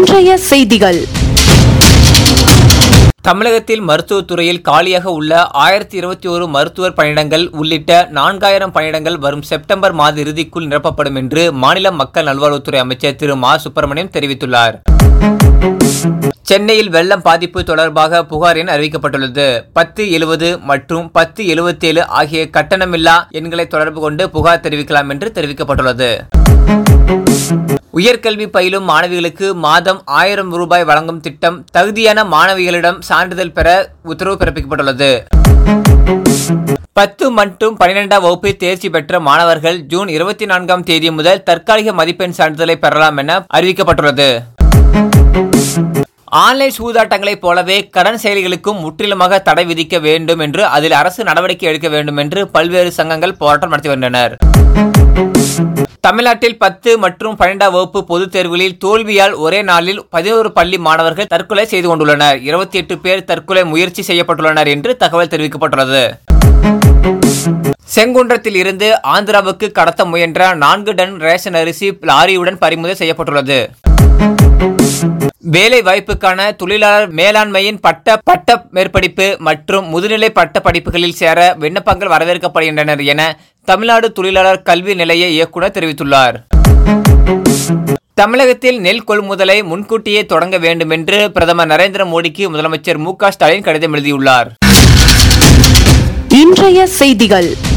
இன்றைய செய்திகள் தமிழகத்தில் மருத்துவத் துறையில் காலியாக உள்ள ஆயிரத்தி இருபத்தி ஒரு மருத்துவர் பணியிடங்கள் உள்ளிட்ட நான்காயிரம் பணியிடங்கள் வரும் செப்டம்பர் மாத இறுதிக்குள் நிரப்பப்படும் என்று மாநில மக்கள் நல்வாழ்வுத்துறை அமைச்சர் திரு மா சுப்பிரமணியம் தெரிவித்துள்ளார் சென்னையில் வெள்ளம் பாதிப்பு தொடர்பாக புகார் எண் அறிவிக்கப்பட்டுள்ளது பத்து எழுபது மற்றும் பத்து எழுபத்தேழு ஆகிய கட்டணமில்லா எண்களை தொடர்பு கொண்டு புகார் தெரிவிக்கலாம் என்று தெரிவிக்கப்பட்டுள்ளது உயர்கல்வி பயிலும் மாணவிகளுக்கு மாதம் ஆயிரம் ரூபாய் வழங்கும் திட்டம் தகுதியான மாணவிகளிடம் சான்றிதழ் பெற உத்தரவு பிறப்பிக்கப்பட்டுள்ளது பத்து மற்றும் பனிரெண்டாம் வகுப்பில் தேர்ச்சி பெற்ற மாணவர்கள் ஜூன் இருபத்தி நான்காம் தேதி முதல் தற்காலிக மதிப்பெண் சான்றிதழை பெறலாம் என அறிவிக்கப்பட்டுள்ளது ஆன்லைன் சூதாட்டங்களைப் போலவே கடன் செயலிகளுக்கும் முற்றிலுமாக தடை விதிக்க வேண்டும் என்று அதில் அரசு நடவடிக்கை எடுக்க வேண்டும் என்று பல்வேறு சங்கங்கள் போராட்டம் நடத்தி வருகின்றனர் தமிழ்நாட்டில் பத்து மற்றும் பன்னெண்டாம் வகுப்பு பொதுத் தேர்வுகளில் தோல்வியால் ஒரே நாளில் பதினோரு பள்ளி மாணவர்கள் தற்கொலை செய்து கொண்டுள்ளனர் இருபத்தி எட்டு பேர் தற்கொலை முயற்சி செய்யப்பட்டுள்ளனர் என்று தகவல் தெரிவிக்கப்பட்டுள்ளது செங்குன்றத்தில் இருந்து ஆந்திராவுக்கு கடத்த முயன்ற நான்கு டன் ரேஷன் அரிசி லாரியுடன் பறிமுதல் செய்யப்பட்டுள்ளது வேலை வாய்ப்புக்கான தொழிலாளர் மேலாண்மையின் பட்ட பட்ட மேற்படிப்பு மற்றும் முதுநிலை பட்ட படிப்புகளில் சேர விண்ணப்பங்கள் வரவேற்கப்படுகின்றனர் என தமிழ்நாடு தொழிலாளர் கல்வி நிலைய இயக்குனர் தெரிவித்துள்ளார் தமிழகத்தில் நெல் கொள்முதலை முன்கூட்டியே தொடங்க வேண்டும் என்று பிரதமர் நரேந்திர மோடிக்கு முதலமைச்சர் மு க ஸ்டாலின் கடிதம் எழுதியுள்ளார் இன்றைய செய்திகள்